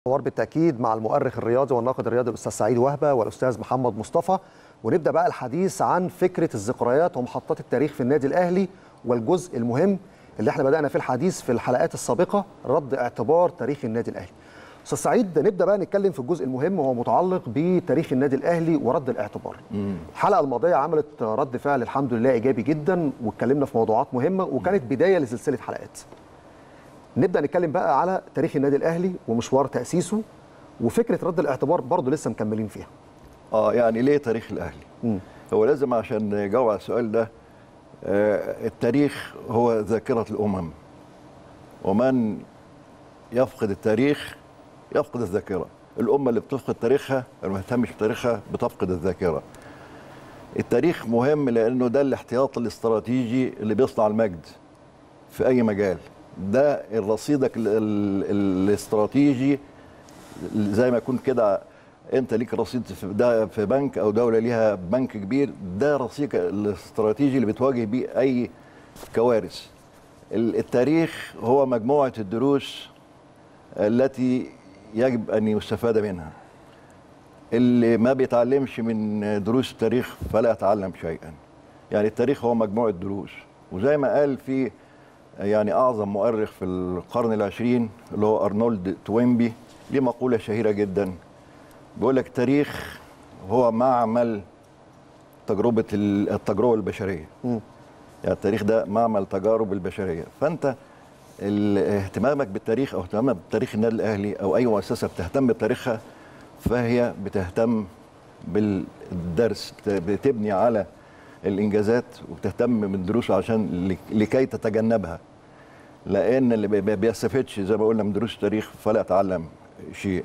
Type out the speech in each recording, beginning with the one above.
حوار بالتاكيد مع المؤرخ الرياضي والناقد الرياضي الاستاذ سعيد وهبه والاستاذ محمد مصطفى ونبدا بقى الحديث عن فكره الذكريات ومحطات التاريخ في النادي الاهلي والجزء المهم اللي احنا بدانا في الحديث في الحلقات السابقه رد اعتبار تاريخ النادي الاهلي. استاذ سعيد نبدا بقى نتكلم في الجزء المهم وهو متعلق بتاريخ النادي الاهلي ورد الاعتبار. الحلقه الماضيه عملت رد فعل الحمد لله ايجابي جدا واتكلمنا في موضوعات مهمه وكانت بدايه لسلسله حلقات. نبدا نتكلم بقى على تاريخ النادي الاهلي ومشوار تاسيسه وفكره رد الاعتبار برضه لسه مكملين فيها. اه يعني ليه تاريخ الاهلي؟ مم. هو لازم عشان نجاوب على السؤال ده آه التاريخ هو ذاكره الامم ومن يفقد التاريخ يفقد الذاكره الامه اللي بتفقد تاريخها اللي ما تهتمش بتاريخها بتفقد الذاكره التاريخ مهم لانه ده الاحتياط الاستراتيجي اللي بيصنع المجد في اي مجال ده رصيدك ال- ال- الاستراتيجي زي ما يكون كده انت ليك رصيد في ده في بنك او دوله ليها بنك كبير ده رصيدك الاستراتيجي اللي بتواجه بيه اي كوارث ال- التاريخ هو مجموعه الدروس التي يجب ان يستفاد منها اللي ما بيتعلمش من دروس التاريخ فلا يتعلم شيئا يعني التاريخ هو مجموعه دروس وزي ما قال في يعني اعظم مؤرخ في القرن العشرين اللي هو ارنولد توينبي ليه مقوله شهيره جدا بيقول لك التاريخ هو معمل تجربه ال- التجربه البشريه مم. يعني التاريخ ده معمل تجارب البشريه فانت ال- اهتمامك بالتاريخ او اهتمامك بتاريخ النادي الاهلي او اي مؤسسه بتهتم بتاريخها فهي بتهتم بالدرس بت- بتبني على الانجازات وبتهتم من دروسه عشان لك- لكي تتجنبها لان اللي بي- بيستفدش زي ما قلنا من دروس التاريخ فلا يتعلم شيء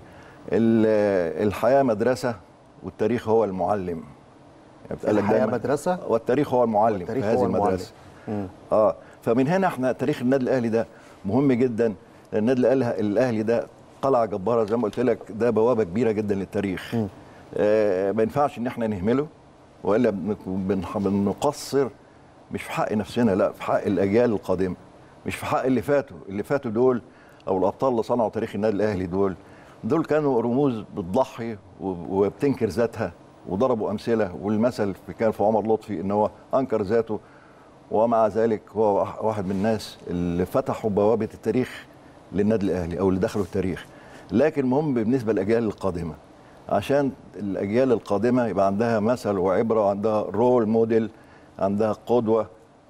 ال- الحياه مدرسه والتاريخ هو المعلم يعني بتقال لك الحياة دايماً- مدرسة والتاريخ هو المعلم والتاريخ في هو هذه المعلم. المدرسه مم. اه فمن هنا احنا تاريخ النادي الاهلي ده مهم جدا لان النادي الأهلي- الاهلي ده قلعه جباره زي ما قلت لك ده بوابه كبيره جدا للتاريخ مم. آه ما ينفعش ان احنا نهمله والا بن- بن- بنقصر مش في حق نفسنا لا في حق الاجيال القادمه مش في حق اللي فاتوا اللي فاتوا دول او الابطال اللي صنعوا تاريخ النادي الاهلي دول دول كانوا رموز بتضحي وب- وبتنكر ذاتها وضربوا امثله والمثل في- كان في عمر لطفي ان هو انكر ذاته ومع ذلك هو واح- واحد من الناس اللي فتحوا بوابه التاريخ للنادي الاهلي او اللي دخلوا التاريخ لكن المهم بالنسبه للاجيال القادمه عشان الاجيال القادمه يبقى عندها مثل وعبره وعندها رول موديل عندها قدوه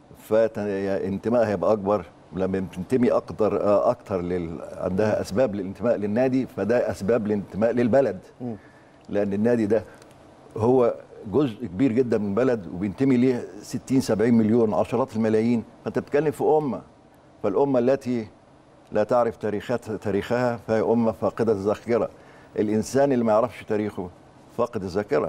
فانتمائها هيبقى اكبر لما تنتمي اكتر اكتر لل... عندها اسباب للانتماء للنادي فده اسباب للانتماء للبلد لان النادي ده هو جزء كبير جدا من بلد وبينتمي ليه 60 70 مليون عشرات الملايين فانت بتتكلم في امه فالامه التي لا تعرف تاريخات تاريخها فهي امه فاقده الذاكره الانسان اللي ما يعرفش تاريخه فاقد الذاكره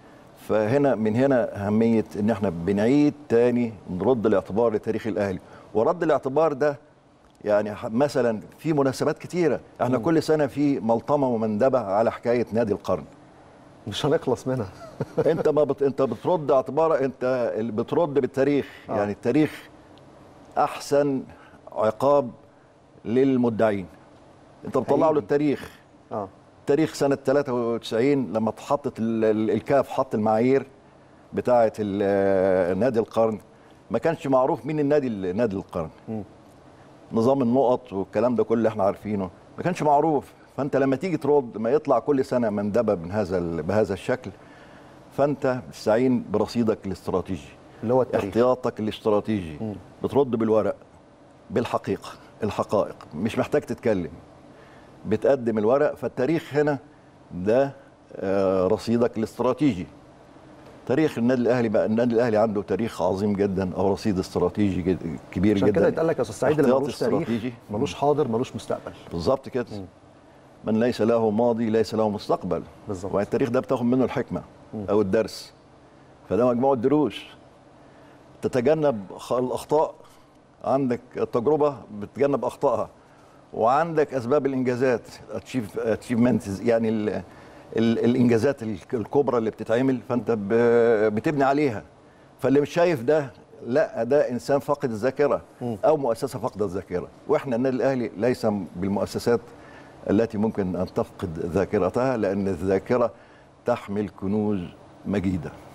فهنا من هنا اهميه ان احنا بنعيد تاني نرد الاعتبار لتاريخ الاهلي ورد الاعتبار ده يعني ح- مثلا في مناسبات كتيره احنا كل سنه في ملطمه ومندبه على حكايه نادي القرن مش هنخلص منها انت ما بت... انت بترد اعتبار انت اللي بترد بالتاريخ آه. آه. يعني التاريخ احسن عقاب للمدعين انت بتطلع له حقيقي. التاريخ اه تاريخ سنه 93 لما اتحطت ال- ال- الكاف حط المعايير بتاعه ال- نادي القرن ما كانش معروف مين النادي ال- نادي القرن مم. نظام النقط والكلام ده كله اللي احنا عارفينه ما كانش معروف فانت لما تيجي ترد ما يطلع كل سنه مندبه من هذا ال- بهذا الشكل فانت بتستعين برصيدك الاستراتيجي اللي هو التاريخ احتياطك الاستراتيجي مم. بترد بالورق بالحقيقه الحقائق مش محتاج تتكلم بتقدم الورق فالتاريخ هنا ده آه، رصيدك الاستراتيجي تاريخ النادي الاهلي بقى النادي الاهلي عنده تاريخ عظيم جدا او رصيد استراتيجي جد- كبير عشان جدا كده يتقال لك يا استاذ سعيد اللي احتياط ملوش تاريخ استراتيجي. ملوش حاضر ملوش مستقبل بالظبط كده من ليس له ماضي ليس له مستقبل بالظبط. والتاريخ ده بتاخد منه الحكمه او الدرس فده مجموعه دروس تتجنب خ- الاخطاء عندك التجربه بتتجنب اخطائها وعندك اسباب الانجازات اتشيف اتشيفمنتس يعني ال ال الانجازات ال- الكبرى اللي بتتعمل فانت ب- بتبني عليها فاللي مش شايف ده لا ده انسان فاقد الذاكره او مؤسسه فاقده الذاكره واحنا النادي الاهلي ليس بالمؤسسات التي ممكن ان تفقد ذاكرتها لان الذاكره تحمل كنوز مجيده